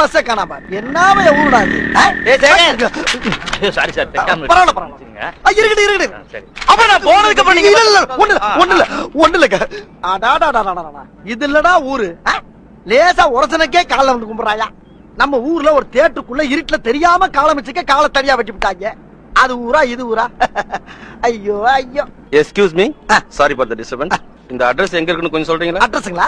பஸ்ஸ காணாம என்னாம ஊருடா இது ஆ? ஏய், சேகர். சாரி சார் தெரியாம பரவாயில்ல, பரவாயில்ல. வச்சுருங்க. ஆ, இருக்கட்டும் இருக்கட்டும் சரி அப்ப நான் போனதுக்கு அப்புறம் நீங்க இல்ல இல்ல ஒண்ணு இல்ல, ஒண்ணு இல்ல ஒண்ணு இல்லங்க அடாடாடாடாடா இது இல்லடா ஊரு ஆ? லேசா உரசனுக்கே காலை வந்து கும்பிடுறாயா நம்ம ஊர்ல ஒரு தேட்டுக்குள்ள இருட்டுல தெரியாம காலம் வச்சுக்க காலை தனியா வெட்டி விட்டாங்க அது ஊரா இது ஊரா ஐயோ ஐயோ excuse me ah. Sorry for the disturbance இந்த அட்ரஸ் எங்க இருக்குன்னு கொஞ்சம் சொல்றீங்களா அட்ரஸுங்களா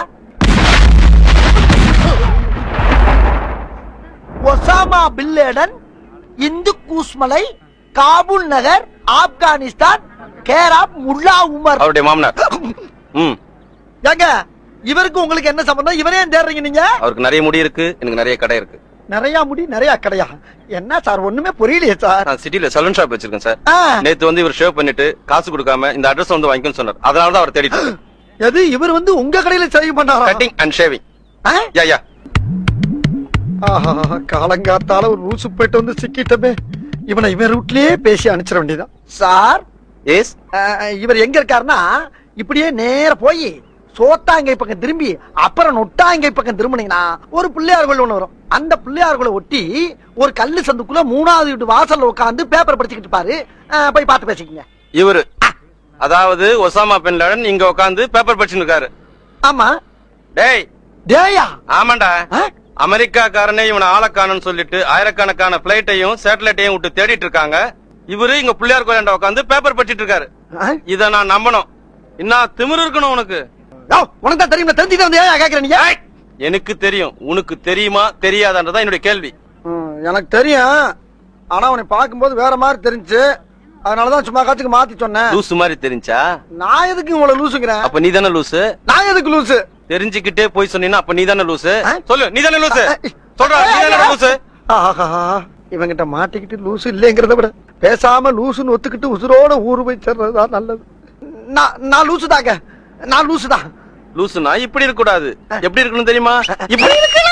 ஒசாமா பில்லேடன் இந்து கூஸ்மலை காபூல் நகர் ஆப்கானிஸ்தான் கேராப் முல்லா உமர் அவருடைய மாமனார் ம் ஏங்க இவருக்கு உங்களுக்கு என்ன சம்பந்தம் இவரே ஏன் தேடுறீங்க நீங்க அவருக்கு நிறைய முடி இருக்கு எனக்கு நிறைய கடை இருக்கு நிறைய முடி நிறைய கடையா என்ன சார் ஒண்ணுமே புரியலையே சார் நான் சிட்டில சலூன் ஷாப் வச்சிருக்கேன் சார் ஆ, நேத்து வந்து இவர் ஷேவ் பண்ணிட்டு காசு கொடுக்காம இந்த அட்ரஸ் வந்து வாங்கிக்கணும்னு சொன்னார் அதனால தான் அவர் தேடிட்டு எது இவர் வந்து உங்க கடையில சேவை பண்ணாரா கட்டிங் அண்ட் ஷேவிங் ஆ? யா யா ஆஹா காலங்காத்தால ஒரு ரூசு போயிட்டு வந்து சிக்கிட்டமே இவனை இவன் ரூட்லயே பேசி அனுப்பிச்சிட வேண்டியதான் சார் எஸ் அஹ், இவர் எங்க இருக்காருன்னா இப்படியே நேர போய் சோத்தாங்கை பக்கம் திரும்பி அப்புறம் நொட்டாங்கை பக்கம் திரும்பினீங்கன்னா ஒரு பிள்ளையார் கோயில் ஒண்ணு வரும் அந்த பிள்ளையார் கோயிலை ஒட்டி ஒரு கல்லு சந்துக்குள்ள மூணாவது வீட்டு வாசல்ல உட்காந்து பேப்பர் படிச்சுக்கிட்டு பாரு அஹ், போய் பார்த்து பேசிக்கங்க இவரு அதாவது ஒசாமா பின் லாடன் இங்க உட்காந்து பேப்பர் படிச்சுன்னு இருக்காரு ஆமா டேய் டேயா ஆமாண்டா ஆ? அமெரிக்காக்காரனே இவனை ஆளக்கானன்னு சொல்லிட்டு ஆயிரக்கணக்கான பிளைட்டையும் சேட்டலைட்டையும் விட்டு தேடிட்டு இருக்காங்க இவரு இங்க பிள்ளையார் கோயிலாண்ட உட்காந்து பேப்பர் படிச்சிட்டு இருக்காரு அஹ்? இத நான் நம்பணும் இன்னும் திமிரு இருக்கணும் உனக்கு யோ, உனக்கு தான் தெரியுமா தெரிஞ்சுட்டு வந்து ஏன் கேக்குற நீங்க எனக்கு தெரியும் உனக்கு தெரியுமா தெரியாதான்றதான் என்னுடைய கேள்வி ம், எனக்கு தெரியும் ஆனா உன்னை பார்க்கும்போது வேற மாதிரி தெரிஞ்சு அதனாலதான் சும்மா காத்துக்கு மாத்தி சொன்னேன் லூசு மாதிரி தெரிஞ்சா நான் எதுக்கு உங்களை லூசுங்கிறேன் அப்ப நீ தானே லூசு நான் எதுக்கு லூசு தெரிஞ்சுக்கிட்டே போய் சொன்னீங்கன்னா அப்ப நீ தானே லூசு ஆ? சொல்லு நீ தானே லூசு சொல்றா நீ தானே லூசு ஆஹா இவங்கிட்ட மாட்டிக்கிட்டு லூசு இல்லைங்கிறத விட பேசாம லூசுன்னு ஒத்துக்கிட்டு உசுரோட ஊரு போய் சேர்றதுதான் நல்லது நான் நான் லூசு தாங்க நான் லூசு தான் லூசுனா இப்படி இருக்க கூடாது எப்படி இருக்கணும் தெரியுமா இப்படி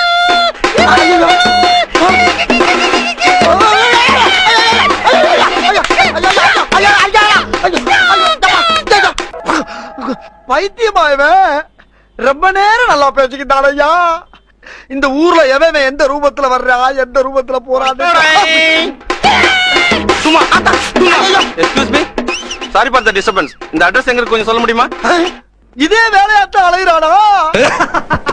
பைத்தியமா இவன் ரொம்ப நேரம் நல்லா பேசிக்கிட்டான் ஐயா இந்த ஊர்ல எவன் எந்த ரூபத்துல வர்றா எந்த ரூபத்துல போறான்னு சும்மா excuse me sorry for the disturbance இந்த அட்ரஸ் எங்க இருக்கு கொஞ்சம் சொல்ல முடியுமா இதே வேலையாத்தான் அலைகிறானா